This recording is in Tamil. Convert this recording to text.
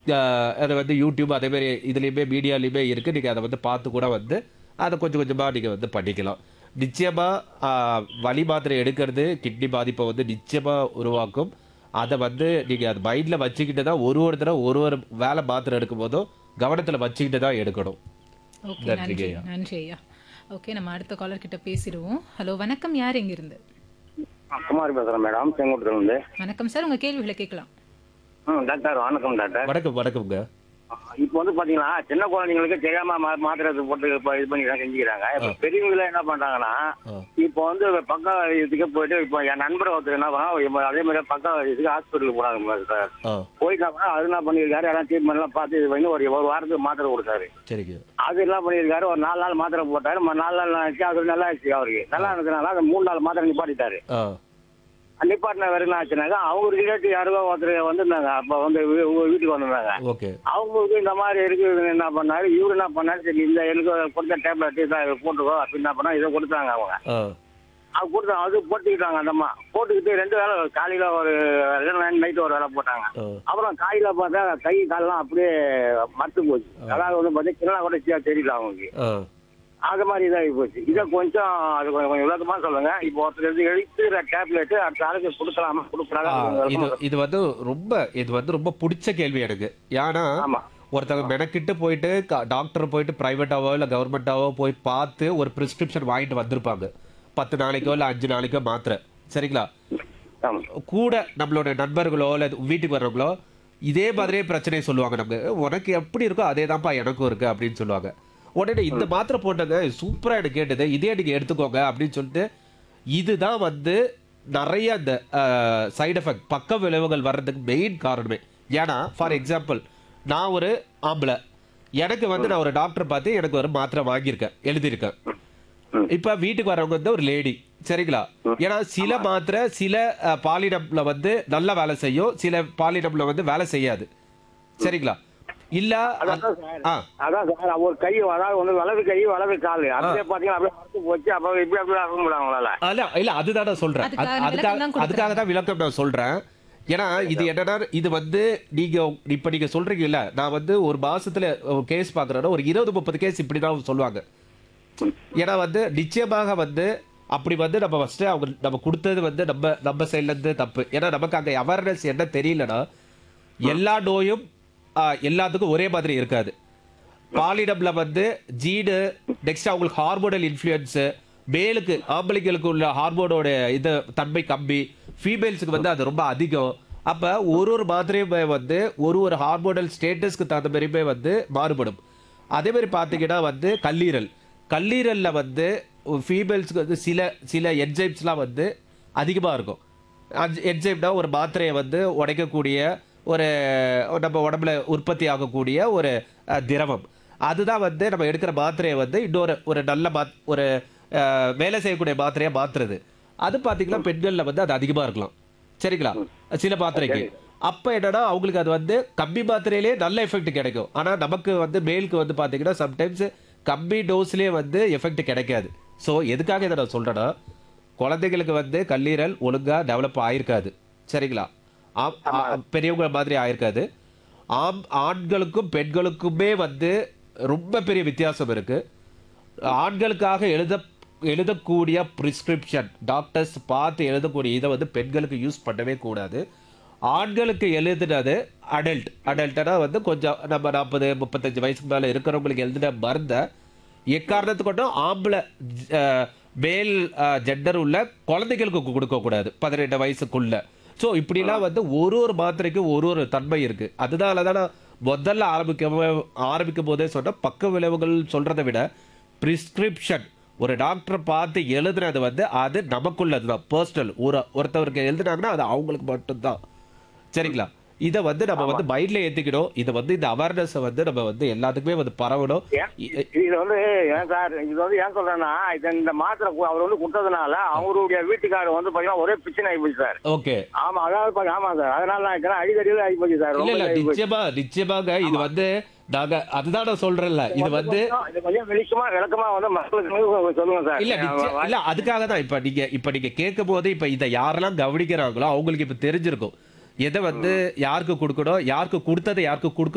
அஹ், அது வந்து யூடியூப் அதே மாதிரி இதுலேயுமே மீடியாலையுமே இருக்குது நீங்கள் அதை வந்து பார்த்து கூட வந்து அதை கொஞ்சம் கொஞ்சமாக நீங்கள் வந்து பண்ணிக்கலாம் நிச்சயமாக வலி மாத்திரை எடுக்கிறது கிட்னி பாதிப்பை வந்து நிச்சயமாக உருவாக்கும் அதை வந்து நீங்கள் அது மைண்டில் வச்சுக்கிட்டு தான் ஒரு ஒரு தடவை ஒரு ஒரு வேலை மாத்திரை எடுக்கும் போதும் கவனத்தில் வச்சுக்கிட்டு தான் எடுக்கணும் ஓகே நன்றிங்க நன்றி ஐயா. நன்றி ஐயா ஓகே நம்ம அடுத்த காலர் கிட்ட பேசிடுவோம் ஹலோ வணக்கம் யார் எங்கிருந்து குமார் பேசுறேன் மேடம் செங்கோட்டிலிருந்து வணக்கம் சார் உங்க கேள்விகளை கேட்கலாம் ம் டாக்டர் வணக்கம் டாக்டர் வணக்கம் வணக்கம்ங்க இப்போ வந்து பாத்தீங்கன்னா சின்ன குழந்தைங்களுக்கு தெரியாம மா- மாத்திரை போட்டு இப்போ இது பண்ணி தான் செஞ்சுக்கிறாங்க இப்போ பெரியவங்கள என்ன பண்றாங்கன்னா ஆ. இப்போ வந்து பக்க இதுக்கு போயிட்டு இப்போ என் நண்பர் ஒருத்தர் என்ன பண்ணா அதே மாதிரி பக்க இதுக்கு ஹாஸ்பிட்டலுக்கு போனாங்க சார் ஆ போயிட்டாங்கன்னா அது என்ன பண்ணியிருக்காரு எல்லாம் ட்ரீட்மெண்ட் எல்லாம் பார்த்து இது பண்ணி ஒரு ஒரு வாரத்துக்கு மாத்திரை கொடுத்தாரு சரிங்க அது என்ன பண்ணியிருக்காரு ஒரு நாலு நாள் மாத்திரை போட்டாரு ம- நாலு நாள் ஆச்சு அது நல்லா ஆச்சு அவருக்கு நல்லா இருந்ததுனால அந்த மூணு நாள் மாத்திரை நிப்பாட்டிட்டாரு ஆ நிப்பாட்டின வேற என்ன ஆச்சுனாக்கா அவங்க ரிலேட்டிவ் யாரோ ஒருத்தர் வந்திருந்தாங்க அப்போ வந்து வீ- உங்க வீட்டுக்கு வந்திருந்தாங்க ஓகே அவங்களுக்கு இந்த மாதிரி இருக்குது என்ன பண்ணாரு இவரு என்ன பண்ணாரு சரி இந்த எனக்கு கொடுத்த டேப்லெட் இதை போட்டுக்கோ அப்படின்னு என்ன பண்ணா இதை கொடுத்தாங்க அவங்க ஆ அது கொடுத்தா அது போட்டுக்கிட்டாங்க அந்த அம்மா போட்டுக்கிட்டு ரெண்டு வேலை காலையில ஒரு நைட்டு ஒரு வேலை போட்டாங்க ஆ அப்புறம் காலையில பார்த்தா கை காலெல்லாம் அப்படியே மத்து போச்சு அதாவது வந்து பார்த்தீங்கன்னா கூட சரியா தெரியல அவங்களுக்கு ஆ அது மாதிரி இதாகி போச்சு இதை கொஞ்சம் அது கொஞ்சம் கொஞ்சம் விளக்கமா சொல்லுங்க இப்போ ஒருத்தர் வந்து எழுத்துக்கிற டேப்லெட் அடுத்த ஆளுக்கு கொடுக்கலாமா ஆ, கொடுக்கலாமா இது இது வந்து ரொம்ப இது வந்து ரொம்ப பிடிச்ச கேள்வி எனக்கு ஏன்னா ஆமா ஒருத்தவங்க மெனக்கிட்டு போயிட்டு டாக்டர் போயிட்டு பிரைவேட்டாவோ இல்லை கவர்மெண்ட்டாவோ போய் பார்த்து ஒரு பிரிஸ்கிரிப்ஷன் வாங்கிட்டு வந்திருப்பாங்க பத்து நாளைக்கோ இல்லை அஞ்சு நாளைக்கோ மாத்திரை சரிங்களா ஆமா கூட நம்மளோட நண்பர்களோ இல்லை வீட்டுக்கு வர்றவங்களோ இதே மாதிரியே பிரச்சனையை சொல்லுவாங்க நமக்கு உனக்கு எப்படி இருக்கோ அதே தான்ப்பா எனக்கும் இருக்கு அப்படின்னு சொல்லுவாங்க உடனே இந்த மாத்திரை போட்டங்க சூப்பரா எனக்கு கேட்டது இதே நீங்க எடுத்துக்கோங்க அப்படின்னு சொல்லிட்டு இதுதான் வந்து நிறைய இந்த சைடு எஃபெக்ட் பக்க விளைவுகள் வர்றதுக்கு மெயின் காரணமே ஏன்னா ஃபார் எக்ஸாம்பிள் நான் ஒரு ஆம்பளை எனக்கு வந்து நான் ஒரு டாக்டர் பார்த்து எனக்கு ஒரு மாத்திரை வாங்கியிருக்கேன் எழுதியிருக்கேன் இப்ப வீட்டுக்கு வரவங்க வந்து ஒரு லேடி சரிங்களா ஏன்னா சில மாத்திரை சில அஹ், பாலினம்ல வந்து நல்லா வேலை செய்யும் சில பாலினம்ல வந்து வேலை செய்யாது சரிங்களா இல்ல அதான் சார் ஆ அதான் சார் ஒரு கை அதாவது வந்து வலது கை வலது கால் அப்படியே பாத்தீங்கன்னா அப்படியே மறுத்து போச்சு அப்ப இப்படி அப்படியே ஆக முடியும் அவங்களால அல்ல இல்ல அதுதான் நான் சொல்றேன் அதுக்காக அது- விளக்கம் அதுக்காக தான் அதுக்காக தான் விளக்கம் நான் சொல்றேன் ஏன்னா இது என்னன்னா இது வந்து நீங்க இப்ப நீங்க சொல்றீங்கல்ல நான் வந்து ஒரு மாசத்துல கேஸ் பாக்குறேன்னா ஒரு இருபது முப்பது கேஸ் இப்படிதான் சொல்லுவாங்க ஏன்னா வந்து நிச்சயமாக வந்து அப்படி வந்து நம்ம ஃபர்ஸ்ட் அவங்க நம்ம கொடுத்தது வந்து நம்ம நம்ம சைட்ல இருந்து தப்பு ஏன்னா நமக்கு அங்க அவேர்னஸ் என்ன தெரியலனா எல்லா நோயும் ஆ, எல்லாத்துக்கும் ஒரே மாதிரி இருக்காது பாலிடம்ல வந்து ஜீனு நெக்ஸ்ட் அவங்களுக்கு ஹார்மோனல் இன்ஃப்ளூயன்ஸு மேலுக்கு ஆம்பளைங்களுக்கு உள்ள ஹார்மோனோட இது தன்மை கம்மி ஃபீமேல்ஸுக்கு வந்து அது ரொம்ப அதிகம் அப்ப ஒரு ஒரு மாத்திரையுமே வந்து ஒரு ஒரு ஹார்மோனல் ஸ்டேட்டஸ்க்கு தகுந்த மாதிரியுமே வந்து மாறுபடும் அதே மாதிரி பார்த்தீங்கன்னா வந்து கல்லீரல் கல்லீரல்ல வந்து ஃபீமேல்ஸ்க்கு வந்து சில சில என்ஜைம்ஸ்லாம் வந்து அதிகமாக இருக்கும் என்ஜைம்னா ஒரு மாத்திரையை வந்து உடைக்கக்கூடிய ஒரு நம்ம உடம்புல உற்பத்தி ஆகக்கூடிய ஒரு அஹ், திரவம் அதுதான் வந்து நம்ம எடுக்கிற மாத்திரையை வந்து இன்னொரு ஒரு நல்ல மாத் ஒரு அஹ், வேலை செய்யக்கூடிய மாத்திரையை மாத்துறது அது பார்த்தீங்கன்னா பெண்களில் வந்து அது அதிகமாக இருக்கலாம் சரிங்களா சில மாத்திரைக்கு அப்ப என்னன்னா அவங்களுக்கு அது வந்து கம்மி மாத்திரையிலே நல்ல எஃபெக்ட் கிடைக்கும் ஆனா நமக்கு வந்து மேலுக்கு வந்து பாத்தீங்கன்னா சம்டைம்ஸ் கம்மி டோஸ்லயே வந்து எஃபெக்ட் கிடைக்காது ஸோ எதுக்காக இதை நான் சொல்றேன்னா குழந்தைகளுக்கு வந்து கல்லீரல் ஒழுங்கா டெவலப் ஆயிருக்காது சரிங்களா ஆம், ஆ, பெரியவங்க மாதிரி ஆயிருக்காது ஆம் ஆண்களுக்கும் பெண்களுக்குமே வந்து ரொம்ப பெரிய வித்தியாசம் இருக்கு ஆண்களுக்காக எழுத எழுதக்கூடிய பிரிஸ்கிரிப்ஷன் டாக்டர்ஸ் பார்த்து எழுதக்கூடிய இதை வந்து பெண்களுக்கு யூஸ் பண்ணவே கூடாது ஆண்களுக்கு எழுதுனது அடல்ட் அடல்ட்னா வந்து கொஞ்சம் நம்ம நாற்பது முப்பத்தஞ்சு வயசுக்கு மேலே இருக்கிறவங்களுக்கு எழுதின மருந்தை எக்காரணத்து கொண்டும் ஆம்பளை அஹ், மேல் ஜெண்டர் உள்ள குழந்தைகளுக்கு கொடுக்கக்கூடாது பதினெட்டு வயசுக்குள்ள ஸோ இப்படிலாம் வந்து ஒரு ஒரு மாத்திரைக்கும் ஒரு ஒரு தன்மை இருக்கு அதனால தான் நான் முதல்ல ஆரம்பிக்க ஆரம்பிக்கும் போதே சொன்ன பக்க விளைவுகள் சொல்றதை விட பிரிஸ்கிரிப்ஷன் ஒரு டாக்டர் பார்த்து எழுதுனது வந்து அது நமக்குள்ளது தான் பர்சனல் ஒரு ஒருத்தவருக்கு எழுதுனாங்கன்னா அது அவங்களுக்கு மட்டும்தான் சரிங்களா இதை வந்து நம்ம வந்து மைண்ட்ல ஏத்திக்கணும் இதை வந்து இந்த அவேர்னஸ் வந்து நம்ம வந்து எல்லாத்துக்குமே வந்து பரவணும் ஏன் இது வந்து ஏன் சார் இது வந்து ஏன் சொல்றேன்னா இது இந்த மாத்திரை கு- அவர் வந்து கொடுத்ததுனால அவருடைய வீட்டுக்காரர் வந்து பாத்தீங்கன்னா ஒரே பிரச்சனை ஆகி போச்சு சார் ஓகே ஆமா அதாவது பாருங்க, ஆமா சார் அதனால நான் இருக்கிறேன் அடிக்கடியில் ஆகி போச்சு சார் இல்ல ரொம்ப இல்ல ஆகி போச்சு. நிச்சயமா நிச்சயமாக இது வந்து நாங்க அதுதான் நான் சொல்றேன்ல இது வந்து இது கொஞ்சம் வெளிச்சமா விளக்கமா வந்து மக்களுக்கு சொல்லுங்க சார் இல்ல நிச்சயம் இல்ல அதுக்காக தான் இப்ப நீங்க இப்ப நீங்க கேட்கும் போது இப்ப இதை யாரெல்லாம் கவனிக்கிறாங்களோ அவங்களுக்கு இப்ப தெரிஞ்சிருக்கும் எதை வந்து யாருக்கு கொடுக்கணும் யாருக்கு கொடுத்ததை யாருக்கு கொடுக்க